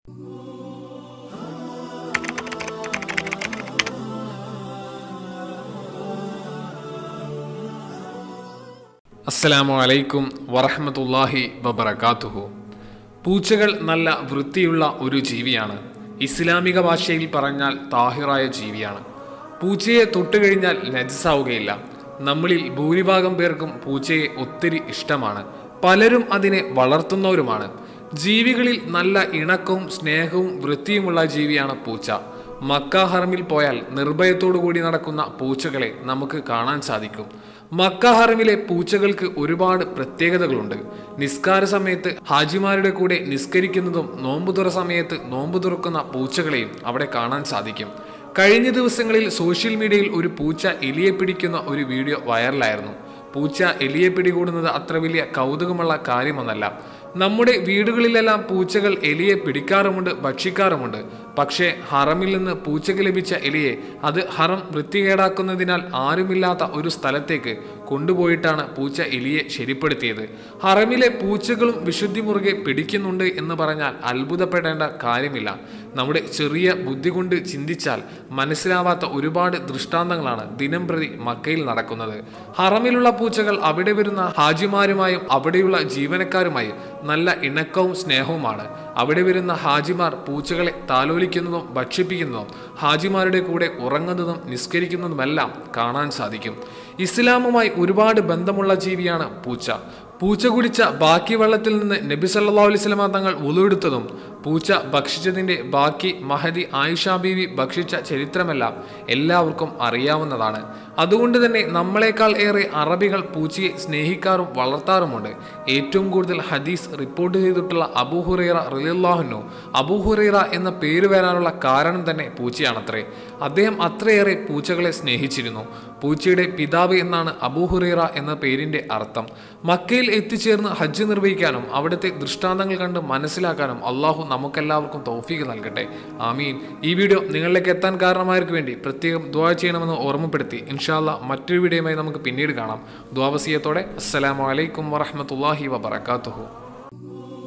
അസ്സലാമു അലൈക്കും വറഹമത്തല്ലാഹി വബറകാതുഹു പൂച്ചകൾ നല്ല വൃത്തിയുള്ള ഒരു ജീവിയാണ് ഇസ്ലാമിക ഭാഷയിൽ പറഞ്ഞാൽ താഹിറായ ജീവിയാണ് പൂച്ചയെ തൊട്ടുകഴിഞ്ഞാൽ നജസാവുകയില്ല നമ്മളിൽ ഭൂരിഭാഗം പേർക്കും പൂച്ചയെ ഒത്തിരി ഇഷ്ടമാണ് പലരും അതിനെ വളർത്തുന്നവരുമാണ് ജീവികളിൽ നല്ല ഇണക്കവും സ്നേഹവും വൃത്തിയുമുള്ള ജീവിയാണ് പൂച്ച മക്ക ഹറമിൽ പോയാൽ നിർഭയത്തോടു കൂടി നടക്കുന്ന പൂച്ചകളെ നമുക്ക് കാണാൻ സാധിക്കും മക്ക ഹറമിലെ പൂച്ചകൾക്ക് ഒരുപാട് പ്രത്യേകതകളുണ്ട് നിസ്കാര സമയത്ത് ഹാജിമാരുടെ കൂടെ നിസ്കരിക്കുന്നതും നോമ്പുതുറ സമയത്ത് നോമ്പ് തുറക്കുന്ന പൂച്ചകളെയും അവിടെ കാണാൻ സാധിക്കും കഴിഞ്ഞ ദിവസങ്ങളിൽ സോഷ്യൽ മീഡിയയിൽ ഒരു പൂച്ച എലിയെ പിടിക്കുന്ന ഒരു വീഡിയോ വൈറലായിരുന്നു പൂച്ച എലിയെ പിടികൂടുന്നത് അത്ര വലിയ കൗതുകമുള്ള കാര്യമൊന്നല്ല നമ്മുടെ വീടുകളിലെല്ലാം പൂച്ചകൾ എലിയെ പിടിക്കാറുമുണ്ട് ഭക്ഷിക്കാറുമുണ്ട് പക്ഷേ ഹറമിൽ നിന്ന് പൂച്ചയ്ക്ക് ലഭിച്ച എലിയെ അത് ഹറം വൃത്തികേടാക്കുന്നതിനാൽ ആരുമില്ലാത്ത ഒരു സ്ഥലത്തേക്ക് കൊണ്ടുപോയിട്ടാണ് പൂച്ച എലിയെ ശരിപ്പെടുത്തിയത് ഹറമിലെ പൂച്ചകളും വിശുദ്ധി മുറുകെ പിടിക്കുന്നുണ്ട് എന്ന് പറഞ്ഞാൽ അത്ഭുതപ്പെടേണ്ട കാര്യമില്ല നമ്മുടെ ചെറിയ ബുദ്ധി കൊണ്ട് ചിന്തിച്ചാൽ മനസ്സിലാവാത്ത ഒരുപാട് ദൃഷ്ടാന്തങ്ങളാണ് ദിനം പ്രതി മക്കയിൽ നടക്കുന്നത് ഹറമിലുള്ള പൂച്ചകൾ അവിടെ വരുന്ന ഹാജിമാരുമായും അവിടെയുള്ള ജീവനക്കാരുമായും നല്ല ഇണക്കവും സ്നേഹവുമാണ് അവിടെ വരുന്ന ഹാജിമാർ പൂച്ചകളെ താലോലിക്കുന്നതും ഭക്ഷിപ്പിക്കുന്നതും ഹാജിമാരുടെ കൂടെ ഉറങ്ങുന്നതും നിസ്കരിക്കുന്നതുമെല്ലാം കാണാൻ സാധിക്കും ഇസ്ലാമുമായി ഒരുപാട് ബന്ധമുള്ള ജീവിയാണ് പൂച്ച പൂച്ച കുടിച്ച ബാക്കി വെള്ളത്തിൽ നിന്ന് നബി സല്ലാ അലൈസ്ലമ തങ്ങൾ ഉളുവെടുത്തതും പൂച്ച ഭക്ഷിച്ചതിൻ്റെ ബാക്കി മഹദി ആയിഷ ബീവി ഭക്ഷിച്ച ചരിത്രമെല്ലാം എല്ലാവർക്കും അറിയാവുന്നതാണ് അതുകൊണ്ട് തന്നെ നമ്മളെക്കാൾ ഏറെ അറബികൾ പൂച്ചയെ സ്നേഹിക്കാറും വളർത്താറുമുണ്ട് ഏറ്റവും കൂടുതൽ ഹദീസ് റിപ്പോർട്ട് ചെയ്തിട്ടുള്ള അബൂഹുറൈറ റിലാഹുനു അബൂഹുറൈറ എന്ന പേര് വരാനുള്ള കാരണം തന്നെ പൂച്ചയാണത്രേ അദ്ദേഹം അത്രയേറെ പൂച്ചകളെ സ്നേഹിച്ചിരുന്നു പൂച്ചയുടെ പിതാവ് എന്നാണ് അബൂഹുറൈറ എന്ന പേരിന്റെ അർത്ഥം മക്കയിൽ എത്തിച്ചേർന്ന് ഹജ്ജ് നിർവഹിക്കാനും അവിടുത്തെ ദൃഷ്ടാന്തങ്ങൾ കണ്ട് മനസ്സിലാക്കാനും അള്ളാഹു നമുക്കെല്ലാവർക്കും തൗഫീക്ക് നൽകട്ടെ ആമീൻ ഈ വീഡിയോ നിങ്ങളിലേക്ക് എത്താൻ കാരണമായവർക്ക് വേണ്ടി പ്രത്യേകം ദ്വാ ചെയ്യണമെന്ന് ഓർമ്മപ്പെടുത്തി ഇൻഷാല്ല മറ്റൊരു വീഡിയോയുമായി നമുക്ക് പിന്നീട് കാണാം ദ്വാവസീയത്തോടെ അസ്സലാമു അലൈക്കും വറഹമത്തല്ലാഹി വബർക്കാത്തുഹു